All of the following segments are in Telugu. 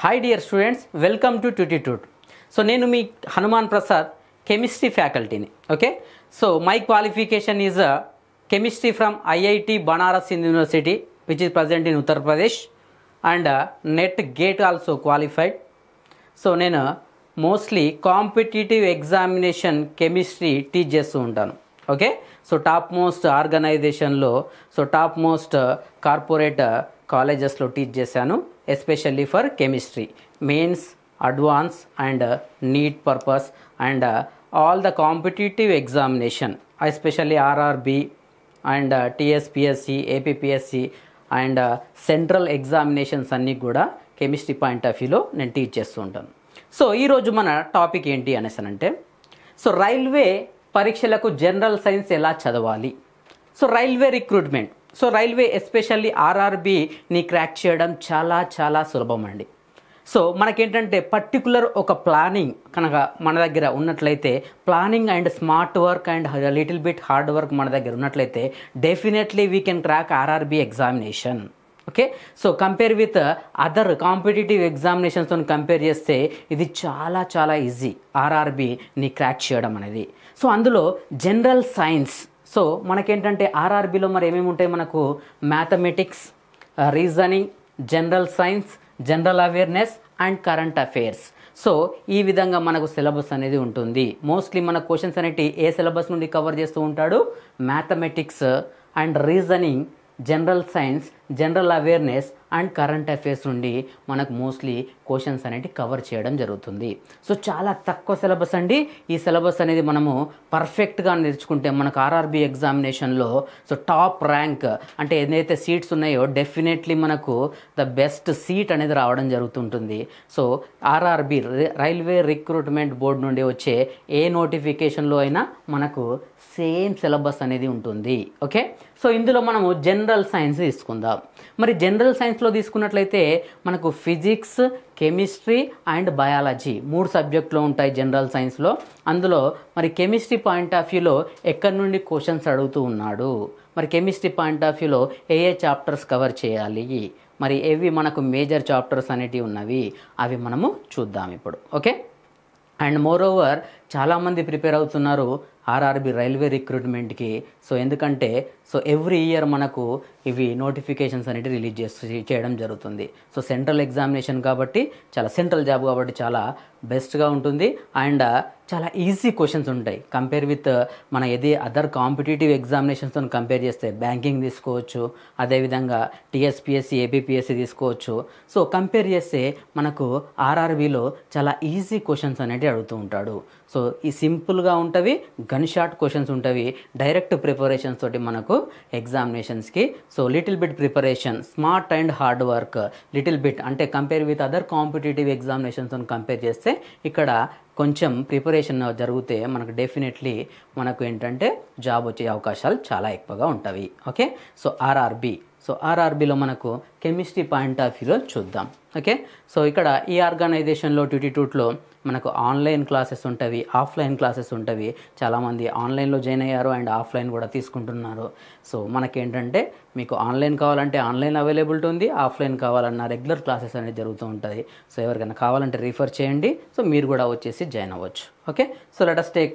Hi dear students welcome to Tutitude so నేను మీ హనుమాన్ ప్రసాద్ కెమిస్ట్రీ ఫ్యాకల్టీని okay so my qualification is chemistry from IIT Banaras university which is present in Uttar Pradesh and NET GATE also qualified so నేను mostly competitive examination chemistry teach చేస్తూ ఉంటాను ఓకే సో టాప్ మోస్ట్ ఆర్గనైజేషన్లో సో టాప్ మోస్ట్ కార్పొరేట్ కాలేజెస్లో టీచ్ చేశాను especially for chemistry mains advance and NEET purpose and all the competitive examination especially RRB and TSPSC APPSC and central examinations అన్నీ కూడా కెమిస్ట్రీ పాయింట్ ఆఫ్ వ్యూలో నేను టీచ్ చేస్తూ ఉంటాను సో ఈరోజు మన టాపిక్ ఏంటి అనేసి అంటే సో రైల్వే పరీక్షలకు జనరల్ సైన్స్ ఎలా చదవాలి so railway recruitment so railway especially ఆర్ఆర్బిని క్రాక్ చేయడం చాలా చాలా సులభం అండి సో మనకేంటంటే పర్టికులర్ ఒక ప్లానింగ్ కనుక మన దగ్గర ఉన్నట్లయితే planning and smart work and little bit hard work మన దగ్గర ఉన్నట్లయితే definitely we can crack RRB examination okay so compare with other competitive ఎగ్జామినేషన్స్తో కంపేర్ చేస్తే ఇది చాలా చాలా ఈజీ ఆర్ఆర్బిని క్రాక్ చేయడం అనేది సో అందులో జనరల్ సైన్స్ సో మనకేంటంటే ఆర్ఆర్బిలో మరి ఏమేమి ఉంటాయి మనకు mathematics reasoning general science general awareness and current affairs so ఈ విధంగా మనకు సిలబస్ అనేది ఉంటుంది మోస్ట్లీ మన క్వశ్చన్స్ అనేటి ఏ సిలబస్ నుండి కవర్ చేస్తూ ఉంటాడు mathematics and reasoning general science general awareness and current affairs నుండి మనకు మోస్ట్లీ క్వశ్చన్స్ అనేవి కవర్ చేయడం జరుగుతుంది సో చాలా తక్కువ సిలబస్ అండి ఈ సిలబస్ అనేది మనము పర్ఫెక్ట్గా నేర్చుకుంటే మనకు ఆర్ఆర్బి ఎగ్జామినేషన్లో సో టాప్ ర్యాంక్ అంటే ఏదైతే సీట్స్ ఉన్నాయో డెఫినెట్లీ మనకు ద బెస్ట్ సీట్ అనేది రావడం జరుగుతుంటుంది so RRB railway recruitment board నుండి వచ్చే ఏ నోటిఫికేషన్లో అయినా మనకు సేమ్ సిలబస్ అనేది ఉంటుంది ఓకే సో ఇందులో మనము జనరల్ సైన్స్ తీసుకుందాం మరి జనరల్ సైన్స్లో తీసుకున్నట్లయితే మనకు ఫిజిక్స్ కెమిస్ట్రీ అండ్ బయాలజీ మూడు సబ్జెక్టులు ఉంటాయి జనరల్ సైన్స్లో అందులో మరి కెమిస్ట్రీ పాయింట్ ఆఫ్ వ్యూలో ఎక్కడి నుండి క్వశ్చన్స్ అడుగుతూ ఉన్నాడు మరి కెమిస్ట్రీ పాయింట్ ఆఫ్ వ్యూలో ఏ ఏ చాప్టర్స్ కవర్ చేయాలి మరి ఏవి మనకు మేజర్ చాప్టర్స్ అనేటివి ఉన్నవి అవి మనము చూద్దాం ఇప్పుడు ఓకే అండ్ మోర్ ఓవర్ చాలామంది ప్రిపేర్ అవుతున్నారు ఆర్ఆర్బి రైల్వే రిక్రూట్మెంట్కి సో ఎందుకంటే సో ఎవ్రీ ఇయర్ మనకు ఇవి నోటిఫికేషన్స్ అనేవి రిలీజ్ చేస్తూ చేయడం జరుగుతుంది సో సెంట్రల్ ఎగ్జామినేషన్ కాబట్టి చాలా సెంట్రల్ జాబ్ కాబట్టి చాలా బెస్ట్గా ఉంటుంది అండ్ చాలా ఈజీ క్వశ్చన్స్ ఉంటాయి కంపేర్ విత్ మన ఏది అదర్ కాంపిటేటివ్ ఎగ్జామినేషన్స్తో కంపేర్ చేస్తే బ్యాంకింగ్ తీసుకోవచ్చు అదేవిధంగా టీఎస్పిఎస్సి ఏపీపీఎస్సి తీసుకోవచ్చు సో కంపేర్ చేస్తే మనకు ఆర్ఆర్బిలో చాలా ఈజీ క్వశ్చన్స్ అనేవి అడుగుతూ ఉంటాడు సో ఈ సింపుల్గా ఉంటవి గన్ షాట్ క్వశ్చన్స్ ఉంటవి డైరెక్ట్ ప్రిపరేషన్స్ తోటి మనకు ఎగ్జామినేషన్స్కి so little bit preparation smart and hard work little bit అంటే కంపేర్ విత్ అదర్ కాంపిటేటివ్ ఎగ్జామినేషన్స్తో కంపేర్ చేస్తే ఇక్కడ కొంచెం ప్రిపరేషన్ జరిగితే మనకు డెఫినెట్లీ మనకు ఏంటంటే జాబ్ వచ్చే అవకాశాలు చాలా ఎక్కువగా ఉంటాయి ఓకే సో ఆర్ఆర్బి సో ఆర్ఆర్బిలో మనకు కెమిస్ట్రీ పాయింట్ ఆఫ్ వ్యూలో చూద్దాం ఓకే సో ఇక్కడ ఈ ఆర్గనైజేషన్లో ట్యూటిట్యూట్లో మనకు ఆన్లైన్ క్లాసెస్ ఉంటవి ఆఫ్లైన్ క్లాసెస్ ఉంటవి చాలామంది ఆన్లైన్లో జాయిన్ అయ్యారు అండ్ ఆఫ్లైన్ కూడా తీసుకుంటున్నారు సో మనకేంటంటే మీకు ఆన్లైన్ కావాలంటే ఆన్లైన్ అవైలబిలిటీ ఉంది ఆఫ్లైన్ కావాలన్నా రెగ్యులర్ క్లాసెస్ అనేది జరుగుతూ ఉంటుంది సో ఎవరికైనా కావాలంటే రిఫర్ చేయండి సో మీరు కూడా వచ్చేసి జాయిన్ అవ్వచ్చు ఓకే సో లెటస్ టేక్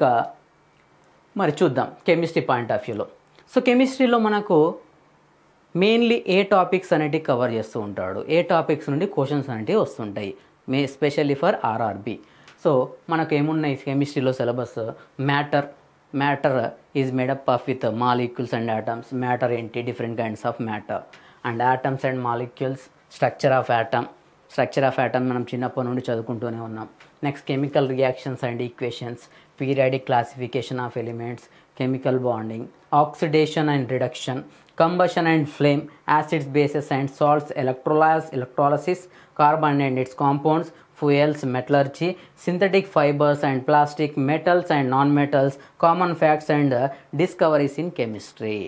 మరి చూద్దాం కెమిస్ట్రీ పాయింట్ ఆఫ్ వ్యూలో సో కెమిస్ట్రీలో మనకు మెయిన్లీ ఏ టాపిక్స్ అనేటివి కవర్ చేస్తూ ఉంటాడు ఏ టాపిక్స్ నుండి క్వశ్చన్స్ అనేటివి వస్తుంటాయి may especially for RRB so మనకు ఏమున్నాయి కెమిస్ట్రీలో syllabus matter matter is made up of with molecules and atoms matter ఏంటి different kinds of matter and atoms and molecules structure of atom structure of atom మనం చిన్నప్పటి నుండి చదువుకుంటూనే ఉన్నాం next chemical reactions and equations periodic classification of elements chemical bonding oxidation and reduction combustion and flame, acids, bases and salts, electrolysis, electrolysis, carbon and its compounds, fuels, metallurgy, synthetic fibers and plastic, metals and non-metals, common facts and uh, discoveries in chemistry.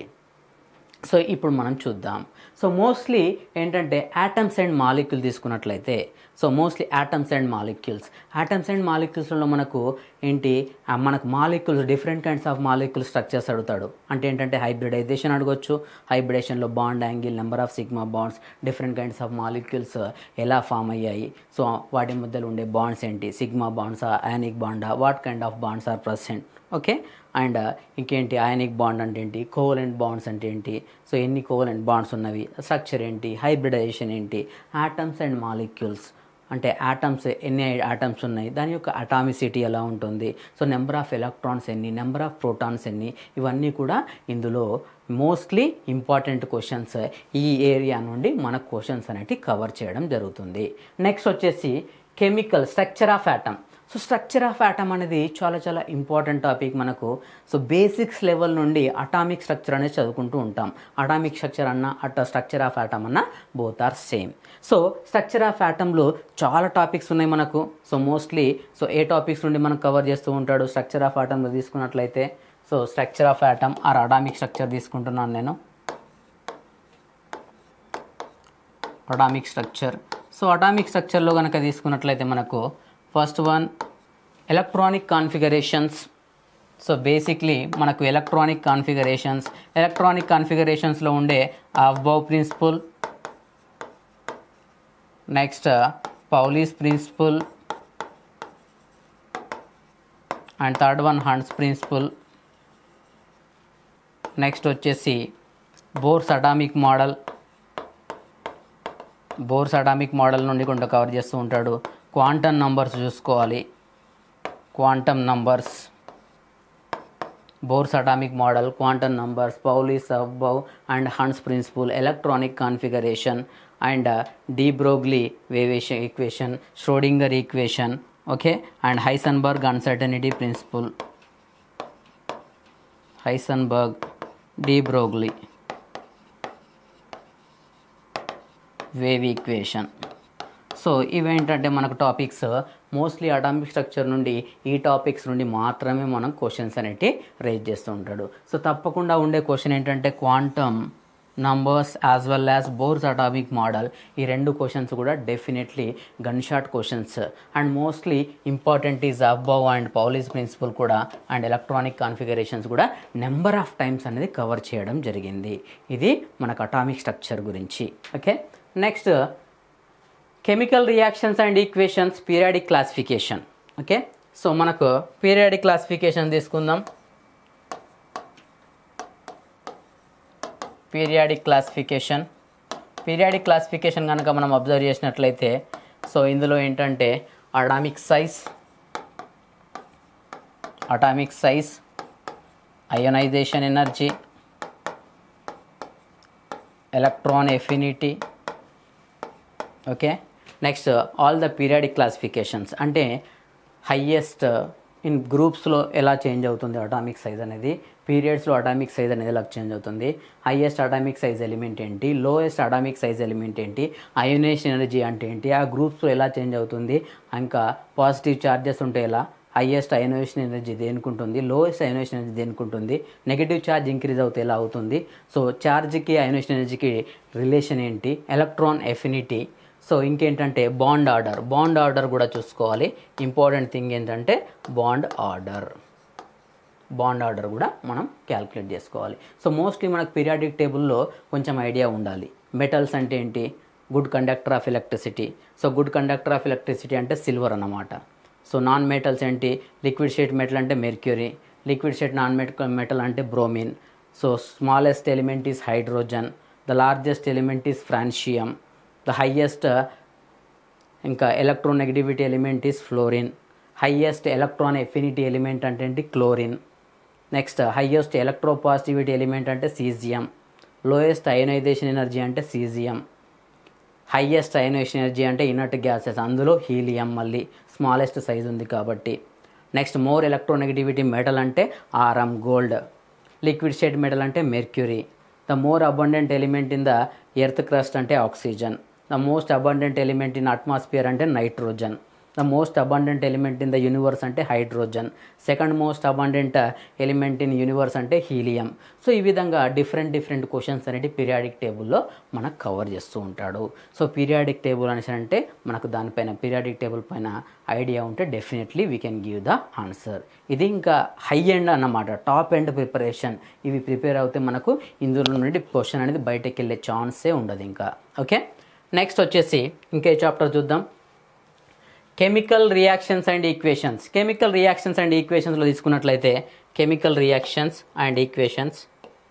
So ఇప్పుడు మనం చూద్దాం సో మోస్ట్లీ ఏంటంటే యాటమ్స్ అండ్ మాలిక్యూల్ తీసుకున్నట్లయితే so mostly atoms and molecules atoms and మాలిక్యూల్స్లో మనకు ఏంటి ఆ మనకు molecules different kinds of molecule structures అడుగుతాడు అంటే ఏంటంటే హైబ్రిడైజేషన్ అడగొచ్చు హైబ్రిడేషన్లో bond angle number of sigma bonds different kinds of molecules ఎలా ఫామ్ అయ్యాయి సో వాటి మధ్యలో ఉండే బాండ్స్ ఏంటి సిగ్మా బాండ్సా అయానిక్ బాండా what kind of bonds are present okay and ఇంకేంటి అయానిక్ బాండ్ అంటే ఏంటి కోవలెంట్ బాండ్స్ అంటే ఏంటి సో ఎన్ని కోవలెంట్ బాండ్స్ ఉన్నవి స్ట్రక్చర్ ఏంటి హైబ్రిడైజేషన్ ఏంటి ఆటమ్స్ అండ్ మాలిక్యూల్స్ అంటే ఆటమ్స్ ఎన్ని ఆటమ్స్ ఉన్నాయి దాని యొక్క అటామిసిటీ ఎలా ఉంటుంది సో నెంబర్ ఆఫ్ ఎలక్ట్రాన్స్ ఎన్ని నెంబర్ ఆఫ్ ప్రోటాన్స్ ఎన్ని ఇవన్నీ కూడా ఇందులో మోస్ట్లీ ఇంపార్టెంట్ క్వశ్చన్స్ ఈ ఏరియా నుండి మన క్వశ్చన్స్ అనేవి కవర్ చేయడం జరుగుతుంది నెక్స్ట్ వచ్చేసి chemical structure of atom so structure of atom అనేది చాలా చాలా ఇంపార్టెంట్ టాపిక్ మనకు సో బేసిక్స్ లెవెల్ నుండి అటామిక్ స్ట్రక్చర్ అనేది చదువుకుంటూ ఉంటాం అటామిక్ స్ట్రక్చర్ అన్న అట స్ట్రక్చర్ ఆఫ్ ఆటమ్ అన్న both are same so structure of ఆటంలో చాలా టాపిక్స్ ఉన్నాయి మనకు సో మోస్ట్లీ సో ఏ టాపిక్స్ నుండి మనం కవర్ చేస్తూ ఉంటాడు స్ట్రక్చర్ ఆఫ్ ఆటంలో తీసుకున్నట్లయితే so structure of atom or atomic structure తీసుకుంటున్నాను నేను అటామిక్ స్ట్రక్చర్ సో అటామిక్ స్ట్రక్చర్లో కనుక తీసుకున్నట్లయితే మనకు first one electronic configurations so basically మనకు ఎలక్ట్రానిక్ కాన్ఫిగరేషన్స్ ఎలక్ట్రానిక్ కాన్ఫిగరేషన్స్లో ఉండే Aufbau principle next Pauli's principle and third one Hund's principle next వచ్చేసి Bohr's atomic model Bohr's atomic model నుండి కొంత కవర్ చేస్తూ ఉంటాడు క్వాంటమ్ నంబర్స్ చూసుకోవాలి quantum numbers Bohr's atomic model quantum numbers Pauli's Aufbau and Hund's principle electronic configuration and de Broglie వేవేషన్ equation Schrodinger equation okay and Heisenberg uncertainty principle Heisenberg de Broglie wave equation so ఇవేంటంటే మనకు టాపిక్స్ మోస్ట్లీ అటామిక్ స్ట్రక్చర్ నుండి ఈ టాపిక్స్ నుండి మాత్రమే మనం క్వశ్చన్స్ అనేవి రేజ్ చేస్తూ ఉంటాడు సో తప్పకుండా ఉండే క్వశ్చన్ ఏంటంటే quantum numbers as well as Bohr's atomic model ఈ రెండు క్వశ్చన్స్ కూడా definitely gun shot questions and mostly important is Aufbau and Pauli's principle కూడా అండ్ ఎలక్ట్రానిక్ కాన్ఫిగరేషన్స్ కూడా నెంబర్ ఆఫ్ టైమ్స్ అనేది కవర్ చేయడం జరిగింది ఇది మనకు అటామిక్ స్ట్రక్చర్ గురించి okay next chemical reactions and equations periodic classification okay so మనకు పీరియాడిక్ క్లాసిఫికేషన్ తీసుకుందాం పీరియాడిక్ క్లాసిఫికేషన్ పీరియాడిక్ క్లాసిఫికేషన్ కనుక మనం అబ్జర్వ్ చేసినట్లయితే సో ఇందులో ఏంటంటే atomic size atomic size ionization energy electron affinity okay next all the periodic classifications అంటే హయ్యెస్ట్ ఇన్ గ్రూప్స్లో ఎలా చేంజ్ అవుతుంది అటామిక్ సైజ్ అనేది పీరియడ్స్లో అటామిక్ సైజ్ అనేది ఎలా చేంజ్ అవుతుంది హయ్యెస్ట్ అటామిక్ సైజ్ ఎలిమెంట్ ఏంటి లోయెస్ట్ అటామిక్ సైజ్ ఎలిమెంట్ ఏంటి అయోనేషన్ ఎనర్జీ అంటే ఏంటి ఆ గ్రూప్స్లో ఎలా చేంజ్ అవుతుంది ఇంకా పాజిటివ్ ఛార్జెస్ ఉంటే ఎలా హైయెస్ట్ అయోనేషన్ ఎనర్జీ దేనికుంటుంది లోయెస్ట్ అయోనేషన్ ఎనర్జీ దేనికుంటుంది నెగిటివ్ ఛార్జ్ ఇంక్రీజ్ అవుతే ఎలా అవుతుంది సో ఛార్జ్కి అయోనేషన్ ఎనర్జీకి రిలేషన్ ఏంటి ఎలక్ట్రాన్ ఎఫినిటీ సో ఇంకేంటంటే బాండ్ ఆర్డర్ బాండ్ ఆర్డర్ కూడా చూసుకోవాలి ఇంపార్టెంట్ థింగ్ ఏంటంటే బాండ్ ఆర్డర్ బాండ్ ఆర్డర్ కూడా మనం క్యాల్కులేట్ చేసుకోవాలి సో మోస్ట్లీ మనకు పీరియాడిక్ టేబుల్లో కొంచెం ఐడియా ఉండాలి మెటల్స్ అంటే ఏంటి good conductor of electricity so good conductor of electricity అంటే సిల్వర్ అన్నమాట సో నాన్ మెటల్స్ ఏంటి లిక్విడ్ షేట్ మెటల్ అంటే mercury liquid state non metal అంటే bromine so smallest element is hydrogen the largest element is francium the highest ఇంకా electronegativity element is fluorine highest electron affinity element అంటే ఏంటి chlorine next highest electropositivity element అంటే సీజియం లోయెస్ట్ అయనైజేషన్ ఎనర్జీ అంటే సీజియం హైయెస్ట్ అయనైజేషన్ ఎనర్జీ అంటే ఇనర్ట్ గ్యాసెస్ అందులో హీలియం మళ్ళీ స్మాలెస్ట్ సైజ్ ఉంది కాబట్టి నెక్స్ట్ మోర్ ఎలక్ట్రోనెగటివిటీ మెటల్ అంటే ఆర్ఎం గోల్డ్ లిక్విడ్ షేడ్ మెటల్ అంటే mercury the more abundant element in the earth crust అంటే oxygen the most abundant element in atmosphere అంటే nitrogen the most abundant element in the universe అంటే hydrogen second most abundant element in universe అంటే హీలియం సో ఈ విధంగా డిఫరెంట్ డిఫరెంట్ క్వశ్చన్స్ అనేవి పీరియాడిక్ టేబుల్లో మనకు కవర్ చేస్తూ ఉంటాడు సో పీరియాడిక్ టేబుల్ అనేసి అంటే మనకు దానిపైన పీరియాడిక్ టేబుల్ పైన ఐడియా ఉంటే definitely we can give the answer ఇది ఇంకా హై ఎండ్ అన్నమాట టాప్ ఎండ్ ప్రిపరేషన్ ఇవి ప్రిపేర్ అవుతే మనకు ఇందులో నుండి క్వశ్చన్ అనేది బయటకు వెళ్ళే ఛాన్సే ఉండదు ఇంకా ఓకే నెక్స్ట్ వచ్చేసి ఇంకే చాప్టర్ చూద్దాం chemical reactions and equations chemical reactions and ఈక్వేషన్స్లో తీసుకున్నట్లయితే chemical reactions and equations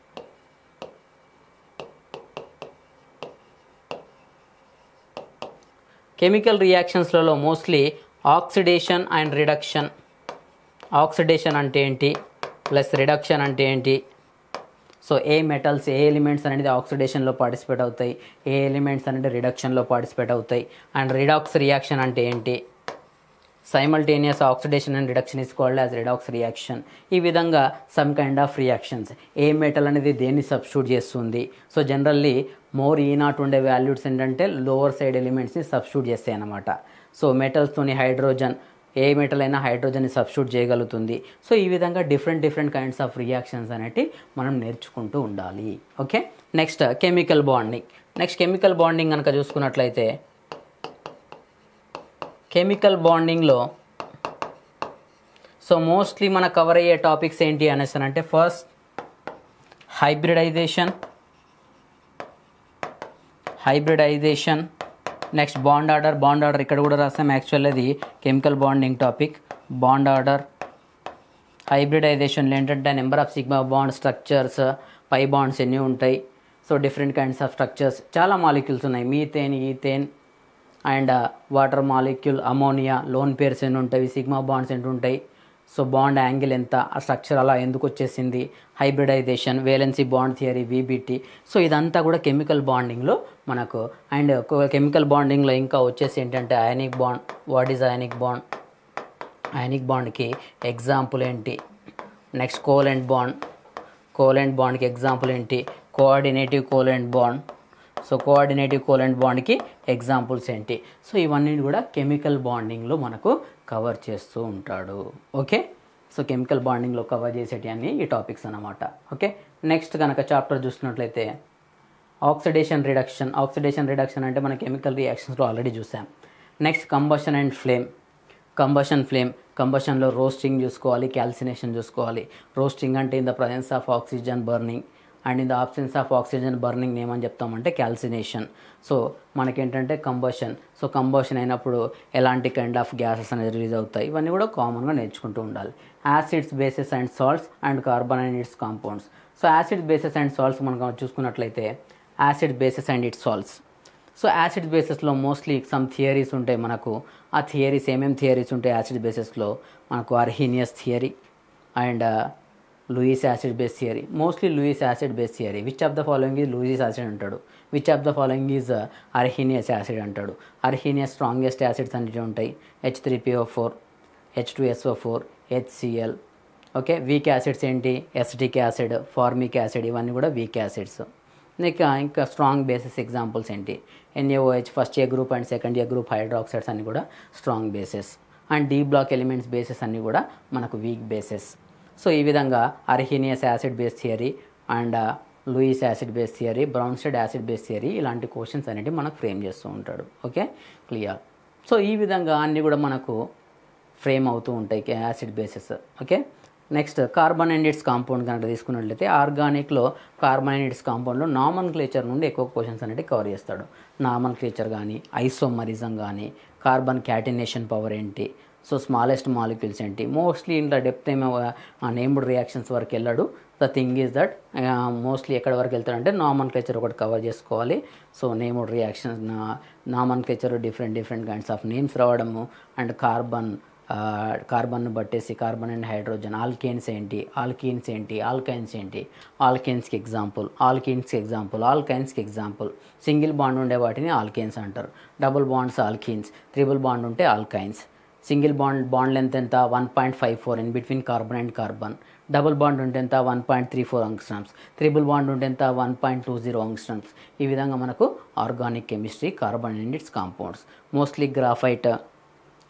chemical రియాక్షన్స్లలో mostly oxidation and reduction oxidation అంటే ఏంటి ప్లస్ రిడక్షన్ అంటే ఏంటి సో ఏ మెటల్స్ ఏ ఎలిమెంట్స్ అనేది ఆక్సిడేషన్లో పార్టిసిపేట్ అవుతాయి ఏ ఎలిమెంట్స్ అనేది రిడక్షన్లో పార్టిసిపేట్ అవుతాయి అండ్ రిడాక్స్ రియాక్షన్ అంటే ఏంటి simultaneous oxidation and reduction is called as redox reaction ఈ విధంగా సమ్ కైండ్ ఆఫ్ రియాక్షన్స్ ఏ మెటల్ అనేది దేన్ని సబ్స్టిట్యూట్ చేస్తుంది సో జనరల్లీ మోర్ ఈ నాట్ ఉండే వాల్యూస్ ఏంటంటే లోవర్ సైడ్ ఎలిమెంట్స్ని సబ్స్టిట్యూట్ చేస్తాయి అన్నమాట సో మెటల్స్తోని హైడ్రోజన్ ఏ మెటల్ అయినా హైడ్రోజన్ని సబ్స్టిట్యూట్ చేయగలుగుతుంది సో ఈ విధంగా different different kinds of reactions అనేవి మనం నేర్చుకుంటూ ఉండాలి okay next chemical bonding next chemical బాండింగ్ కనుక చూసుకున్నట్లయితే కెమికల్ బాండింగ్లో సో మోస్ట్లీ మన కవర్ అయ్యే టాపిక్స్ ఏంటి అనేసి అంటే first hybridization hybridization next bond order bond order ఇక్కడ కూడా రాసాం యాక్చువల్ అది chemical bonding topic bond order హైబ్రిడైజేషన్లో ఏంటంటే number of sigma bond structures pi bonds ఎన్ని ఉంటాయి so different kinds of structures చాలా మాలిక్యూల్స్ ఉన్నాయి methane ethane and water molecule ammonia lone pairs ఎన్ని ఉంటాయి సిగ్మా బాండ్స్ ఎన్ని ఉంటాయి సో బాండ్ యాంగిల్ ఎంత ఆ స్ట్రక్చర్ అలా ఎందుకు వచ్చేసింది hybridization valency bond theory VBT so ఇదంతా కూడా కెమికల్ బాండింగ్లో మనకు అండ్ కెమికల్ బాండింగ్లో ఇంకా వచ్చేసి ఏంటంటే ionic bond what is ionic bond ionic బాండ్కి ఎగ్జాంపుల్ ఏంటి నెక్స్ట్ కోలెంట్ బాండ్ కోలెంట్ బాండ్కి ఎగ్జాంపుల్ ఏంటి coordinative covalent bond so coordinative covalent బాండ్కి ఎగ్జాంపుల్స్ ఏంటి సో ఇవన్నీ కూడా కెమికల్ బాండింగ్లో మనకు కవర్ చేస్తూ ఉంటాడు ఓకే సో కెమికల్ బాండింగ్లో కవర్ చేసేటివన్నీ ఈ టాపిక్స్ అన్నమాట ఓకే నెక్స్ట్ కనుక చాప్టర్ చూసినట్లయితే ఆక్సిడేషన్ రిడక్షన్ ఆక్సిడేషన్ రిడక్షన్ అంటే మన కెమికల్ రియాక్షన్స్లో ఆల్రెడీ చూసాం next combustion and flame combustion flame కంబషన్లో roasting చూసుకోవాలి క్యాల్సినేషన్ చూసుకోవాలి రోస్టింగ్ అంటే in the presence of oxygen burning and in the absence of oxygen burning ఏమని చెప్తామంటే క్యాల్సినేషన్ సో మనకేంటంటే కంబషన్ సో కంబషన్ అయినప్పుడు ఎలాంటి కైండ్ ఆఫ్ గ్యాసెస్ అనేది రిలీజ్ అవుతాయి ఇవన్నీ కూడా కామన్గా నేర్చుకుంటూ ఉండాలి acids bases and salts and carbon and its compounds so acid bases and salts మనం చూసుకున్నట్లయితే acid bases and its salts so acid బేసెస్లో మోస్ట్లీ సమ్ థియరీస్ ఉంటాయి మనకు ఆ థియరీస్ ఏమేమి థియరీస్ ఉంటాయి యాసిడ్ బేసెస్లో మనకు Arrhenius theory and Lewis acid base theory mostly Lewis acid base theory which of the following is Lewis acid అంటాడు which of the following is Arrhenius acid అంటాడు అర్హీనియస్ స్ట్రాంగెస్ట్ యాసిడ్స్ అనేవి ఉంటాయి H three PO four H two SO four HCl okay weak acids ఏంటి ఎస్టిక్ యాసిడ్ ఫార్మిక్ యాసిడ్ ఇవన్నీ కూడా వీక్ యాసిడ్స్ ఇంకా ఇంకా స్ట్రాంగ్ బేసిస్ ఎగ్జాంపుల్స్ ఏంటి NAOH first year group and second year group hydroxides అన్ని కూడా strong bases and D block elements bases అన్నీ కూడా మనకు వీక్ బేసెస్ సో ఈ విధంగా Arrhenius acid base theory and Lewis acid base theory Bronsted acid base theory ఇలాంటి క్వశ్చన్స్ అనేవి మనకు ఫ్రేమ్ చేస్తూ ఉంటాడు ఓకే క్లియర్ సో ఈ విధంగా అన్నీ కూడా మనకు ఫ్రేమ్ అవుతూ ఉంటాయి acid bases okay next carbon and its compound కనుక తీసుకున్నట్లయితే ఆర్గానిక్లో కార్బన్ అండ్ ఇట్స్ కాంపౌండ్లో నామన్ క్లేచర్ నుండి ఎక్కువ క్వశ్చన్స్ అనేవి కవర్ చేస్తాడు నామన్ క్లేచర్ కానీ ఐసోమరిజం కానీ కార్బన్ క్యాటినేషన్ పవర్ ఏంటి సో స్మాలెస్ట్ మాలిక్యూల్స్ ఏంటి మోస్ట్లీ ఇంట్లో డెప్త్ ఏమో నేమ్డ్ రియాక్షన్స్ వరకు వెళ్ళాడు the thing is that mostly ఎక్కడి వరకు వెళ్తాడంటే నామన్ క్లేచర్ ఒకటి కవర్ చేసుకోవాలి so named reactions nomenclature different different kinds of names రావడము అండ్ కార్బన్ కార్బన్ బట్టేసి కార్బన్ అండ్ హైడ్రోజన్ ఆల్కేన్స్ ఏంటి ఆల్కీన్స్ ఏంటి ఆల్కైన్స్ ఏంటి ఆల్కేన్స్కి ఎగ్జాంపుల్ ఆల్కీన్స్కి ఎగ్జాంపుల్ ఆల్కైన్స్కి ఎగ్జాంపుల్ సింగిల్ బాండ్ ఉండే వాటిని ఆల్కేన్స్ అంటారు double bonds alkenes triple bond ఉంటే alkynes single bond bond length ఎంత one point five four in between carbon and carbon double bond ఉంటే ఎంత one point three four angstroms triple bond ఉంటే ఎంత one point two zero angstroms ఈ విధంగా మనకు organic chemistry carbon and its compounds mostly graphite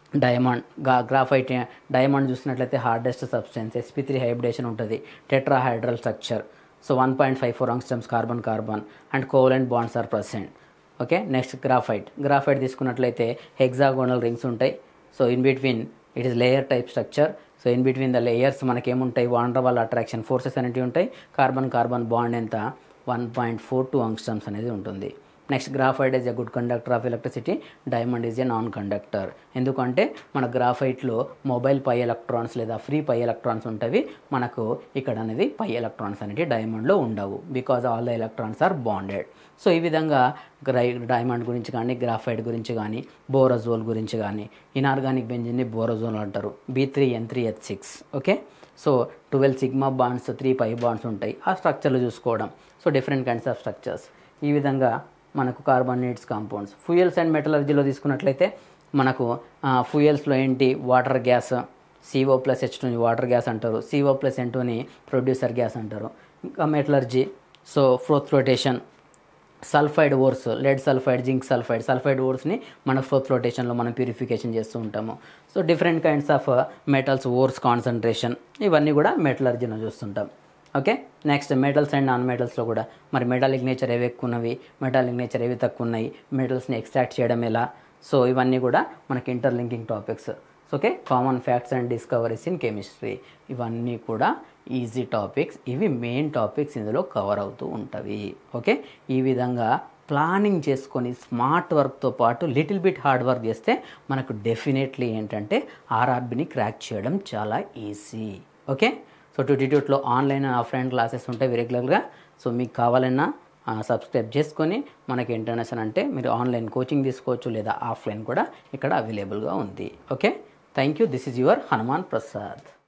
diamond గా గ్రాఫైట్ డైమండ్ చూసినట్లయితే hardest substance SP three hybridization ఉంటుంది tetrahedral structure so one point five four angstroms carbon carbon and covalent bonds are present okay next graphite graphite తీసుకున్నట్లయితే హెగ్జాగోనల్ రింగ్స్ ఉంటాయి so in between it is layer type structure so in between the layers మనకేముంటాయి వాండర్ వాళ్ళ అట్రాక్షన్ ఫోర్సెస్ అనేవి ఉంటాయి కార్బన్ కార్బన్ బాండ్ ఎంత one point four two angstroms అనేది ఉంటుంది next graphite is a good conductor of electricity diamond is a non conductor ఎందుకంటే మన గ్రాఫైట్లో మొబైల్ పై ఎలక్ట్రాన్స్ లేదా ఫ్రీ పై ఎలక్ట్రాన్స్ ఉంటాయి మనకు ఇక్కడ అనేది పై ఎలక్ట్రాన్స్ అనేవి డైమండ్లో ఉండవు because all the electrons are bonded so ఈ విధంగా గ్రై డైమండ్ గురించి కానీ గ్రాఫైట్ గురించి కానీ బోరజోల్ గురించి కానీ ఇనార్గానిక్ బెంజిన్ని బోరజోల్ అంటారు B three N three H six okay so twelve sigma bonds three pi bonds ఉంటాయి ఆ స్ట్రక్చర్లు చూసుకోవడం so different kinds of structures ఈ విధంగా మనకు కార్బోనేట్స్ కాంపౌండ్స్ ఫ్యూయల్స్ అండ్ మెటలర్జీలో తీసుకున్నట్లయితే మనకు ఫ్యూయల్స్లో ఏంటి water gas C O plus H టూని వాటర్ గ్యాస్ అంటారు సిఓ ప్లస్ ఎన్ టూని ప్రొడ్యూసర్ గ్యాస్ అంటారు ఇంకా metallurgy so froth flotation sulphide ores lead sulphide zinc sulphide sulphide ఓర్స్ని మన ఫ్లోత్ ఫ్లోటేషన్లో మనం ప్యూరిఫికేషన్ చేస్తూ ఉంటాము so different kinds of metals ores concentration ఇవన్నీ కూడా మెటలర్జీలో చూస్తుంటాం okay next metals and non మెటల్స్లో కూడా మరి మెటాలిక్ నేచర్ ఏవి ఎక్కువ ఉన్నవి మెటాలిక్ నేచర్ ఏవి తక్కువ ఉన్నాయి మెటల్స్ని ఎక్స్ట్రాక్ట్ చేయడం ఎలా సో ఇవన్నీ కూడా మనకి interlinking topics okay common facts and discoveries in chemistry ఇవన్నీ కూడా ఈజీ టాపిక్స్ ఇవి మెయిన్ టాపిక్స్ ఇందులో కవర్ అవుతూ ఉంటవి ఓకే ఈ విధంగా ప్లానింగ్ చేసుకొని స్మార్ట్ వర్క్తో పాటు లిటిల్ బిట్ హార్డ్ వర్క్ చేస్తే మనకు డెఫినెట్లీ ఏంటంటే ఆర్ఆర్బిని క్రాక్ చేయడం చాలా ఈజీ ఓకే సో ట్యూటిట్యూట్లో ఆన్లైన్ అండ్ ఆఫ్లైన్ క్లాసెస్ ఉంటాయి రెగ్యులర్గా సో మీకు కావాలన్నా సబ్స్క్రైబ్ చేసుకొని మనకి ఇంటర్నేషనల్ అంటే మీరు ఆన్లైన్ కోచింగ్ తీసుకోవచ్చు లేదా ఆఫ్లైన్ కూడా ఇక్కడ అవైలబుల్గా ఉంది okay thank you this is your Hanuman Prasad